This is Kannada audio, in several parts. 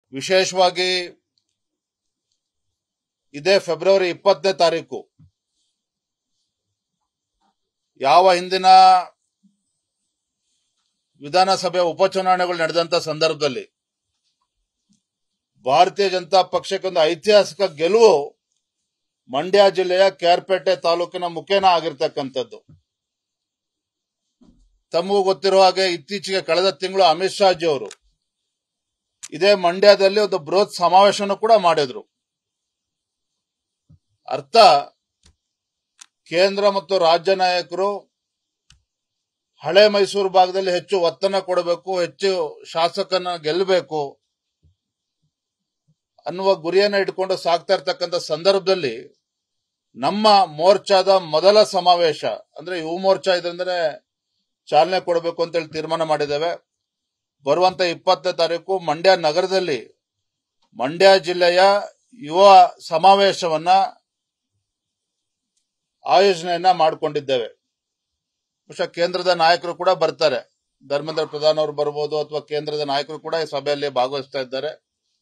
ವಿಶೇಷವಾಗಿ ಇದೇ ಫೆಬ್ರವರಿ ಇಪ್ಪತ್ತನೇ ತಾರೀಕು ಯಾವ ಹಿಂದಿನ ವಿಧಾನಸಭೆ ಉಪಚುನಾವಣೆಗಳು ನಡೆದಂತ ಸಂದರ್ಭದಲ್ಲಿ ಭಾರತೀಯ ಜನತಾ ಪಕ್ಷಕ್ಕೊಂದು ಐತಿಹಾಸಿಕ ಗೆಲುವು ಮಂಡ್ಯ ಜಿಲ್ಲೆಯ ಕೇರ್ಪೇಟೆ ತಾಲೂಕಿನ ಮುಖೇನ ಆಗಿರ್ತಕ್ಕಂಥದ್ದು ತಮಗೂ ಗೊತ್ತಿರುವ ಹಾಗೆ ಇತ್ತೀಚೆಗೆ ಕಳೆದ ತಿಂಗಳು ಅಮಿತ್ ಶಾ ಜಿ ಅವರು ಇದೇ ಮಂಡ್ಯದಲ್ಲಿ ಒಂದು ಬೃಹತ್ ಸಮಾವೇಶವನ್ನು ಕೂಡ ಮಾಡಿದ್ರು ಅರ್ಥ ಕೇಂದ್ರ ಮತ್ತು ರಾಜ್ಯ ನಾಯಕರು ಹಳೆ ಮೈಸೂರು ಭಾಗದಲ್ಲಿ ಹೆಚ್ಚು ಒತ್ತನ್ನು ಕೊಡಬೇಕು ಹೆಚ್ಚು ಶಾಸಕನ ಗೆಲ್ಲಬೇಕು ಅನ್ನುವ ಗುರಿಯನ್ನ ಇಟ್ಕೊಂಡು ಸಾಗ್ತಾ ಇರ್ತಕ್ಕಂಥ ಸಂದರ್ಭದಲ್ಲಿ ನಮ್ಮ ಮೋರ್ಚಾದ ಮೊದಲ ಸಮಾವೇಶ ಅಂದ್ರೆ ಯುವ ಮೋರ್ಚಾ ಇದರಿಂದ ಚಾಲನೆ ಕೊಡಬೇಕು ಅಂತ ಹೇಳಿ ತೀರ್ಮಾನ ಮಾಡಿದ್ದೇವೆ ಬರುವಂತ ಇಪ್ಪತ್ತನೇ ತಾರೀಕು ಮಂಡ್ಯ ನಗರದಲ್ಲಿ ಮಂಡ್ಯ ಜಿಲ್ಲೆಯ ಯುವ ಸಮಾವೇಶವನ್ನ ಆಯೋಜನೆಯನ್ನ ಮಾಡಿಕೊಂಡಿದ್ದೇವೆ ಬಹುಶಃ ಕೇಂದ್ರದ ನಾಯಕರು ಕೂಡ ಬರ್ತಾರೆ ಧರ್ಮೇಂದ್ರ ಪ್ರಧಾನ್ ಅವರು ಬರ್ಬೋದು ಅಥವಾ ಕೇಂದ್ರದ ನಾಯಕರು ಕೂಡ ಈ ಸಭೆಯಲ್ಲಿ ಭಾಗವಹಿಸ್ತಾ ಇದ್ದಾರೆ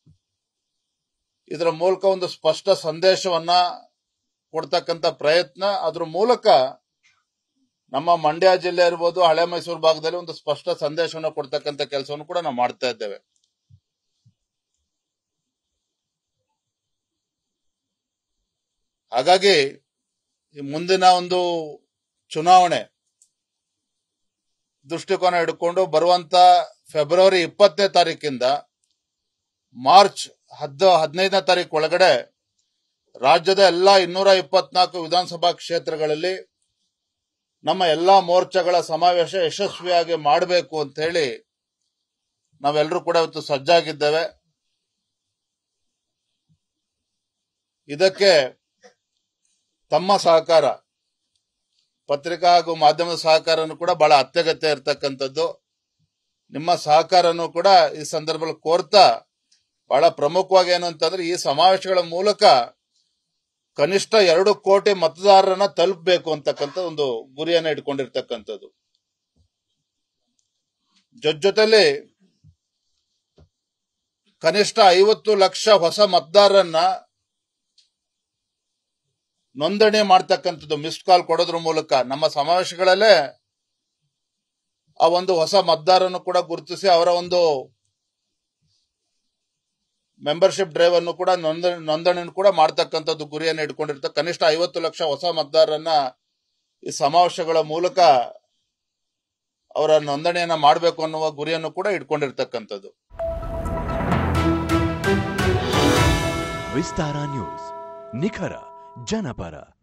ಇದರ ಮೂಲಕ ಒಂದು ಸ್ಪಷ್ಟ ಸಂದೇಶವನ್ನ ಕೊಡ್ತಕ್ಕಂತ ಪ್ರಯತ್ನ ಅದ್ರ ಮೂಲಕ ನಮ್ಮ ಮಂಡ್ಯ ಜಿಲ್ಲೆ ಇರ್ಬೋದು ಹಳೆ ಮೈಸೂರು ಭಾಗದಲ್ಲಿ ಒಂದು ಸ್ಪಷ್ಟ ಸಂದೇಶವನ್ನು ಕೊಡ್ತಕ್ಕಂತ ಕೆಲಸವನ್ನು ಕೂಡ ನಾವು ಮಾಡ್ತಾ ಇದ್ದೇವೆ ಹಾಗಾಗಿ ಈ ಮುಂದಿನ ಒಂದು ಚುನಾವಣೆ ದೃಷ್ಟಿಕೋನ ಹಿಡ್ಕೊಂಡು ಬರುವಂತ ಫೆಬ್ರವರಿ ಇಪ್ಪತ್ತನೇ ತಾರೀಕಿಂದ ಮಾರ್ಚ್ ಹದ್ ಹದಿನೈದನೇ ತಾರೀಕು ಒಳಗಡೆ ರಾಜ್ಯದ ಎಲ್ಲಾ ಇನ್ನೂರ ಇಪ್ಪತ್ನಾಲ್ಕು ವಿಧಾನಸಭಾ ಕ್ಷೇತ್ರಗಳಲ್ಲಿ ನಮ್ಮ ಎಲ್ಲಾ ಮೋರ್ಚಾಗಳ ಸಮಾವೇಶ ಯಶಸ್ವಿಯಾಗಿ ಮಾಡಬೇಕು ಅಂತ ಹೇಳಿ ನಾವೆಲ್ಲರೂ ಕೂಡ ಇವತ್ತು ಸಜ್ಜಾಗಿದ್ದೇವೆ ಇದಕ್ಕೆ ತಮ್ಮ ಸಹಕಾರ ಪತ್ರಿಕಾ ಹಾಗೂ ಮಾಧ್ಯಮದ ಸಹಕಾರನು ಕೂಡ ಬಹಳ ಅತ್ಯಗತ್ಯ ಇರತಕ್ಕಂಥದ್ದು ನಿಮ್ಮ ಸಹಕಾರನು ಕೂಡ ಈ ಸಂದರ್ಭದಲ್ಲಿ ಕೋರ್ತಾ ಬಹಳ ಪ್ರಮುಖವಾಗಿ ಏನು ಅಂತಂದ್ರೆ ಈ ಸಮಾವೇಶಗಳ ಮೂಲಕ ಕನಿಷ್ಠ ಎರಡು ಕೋಟಿ ಮತದಾರರನ್ನ ತಲುಪಬೇಕು ಅಂತಕ್ಕಂಥ ಒಂದು ಗುರಿಯನ್ನ ಇಟ್ಕೊಂಡಿರ್ತಕ್ಕಂಥದ್ದು ಜೊತೆಲಿ ಕನಿಷ್ಠ ಐವತ್ತು ಲಕ್ಷ ಹೊಸ ಮತದಾರರನ್ನ ನೋಂದಣಿ ಮಾಡ್ತಕ್ಕಂಥದ್ದು ಮಿಸ್ಡ್ ಕಾಲ್ ಕೊಡೋದ್ರ ಮೂಲಕ ನಮ್ಮ ಸಮಾವೇಶಗಳಲ್ಲೇ ಆ ಒಂದು ಹೊಸ ಮತದಾರನ್ನು ಕೂಡ ಗುರುತಿಸಿ ಅವರ ಒಂದು ಮೆಂಬರ್ಶಿಪ್ ಡ್ರೈವ್ ಅನ್ನು ಕೂಡ ನೋಂದಣಿ ನೋಂದಣಿ ಕೂಡ ಮಾಡ್ತಕ್ಕಂಥದ್ದು ಗುರಿಯನ್ನು ಇಟ್ಕೊಂಡಿರ್ತಾರೆ ಕನಿಷ್ಠ ಐವತ್ತು ಲಕ್ಷ ಹೊಸ ಮತದಾರರನ್ನ ಈ ಸಮಾವೇಶಗಳ ಮೂಲಕ ಅವರ ನೋಂದಣಿಯನ್ನ ಮಾಡಬೇಕು ಅನ್ನುವ ಗುರಿಯನ್ನು ಕೂಡ ಇಟ್ಕೊಂಡಿರ್ತಕ್ಕಂಥದ್ದು ವಿಸ್ತಾರ ನ್ಯೂಸ್ ನಿಖರ ಜನಪರ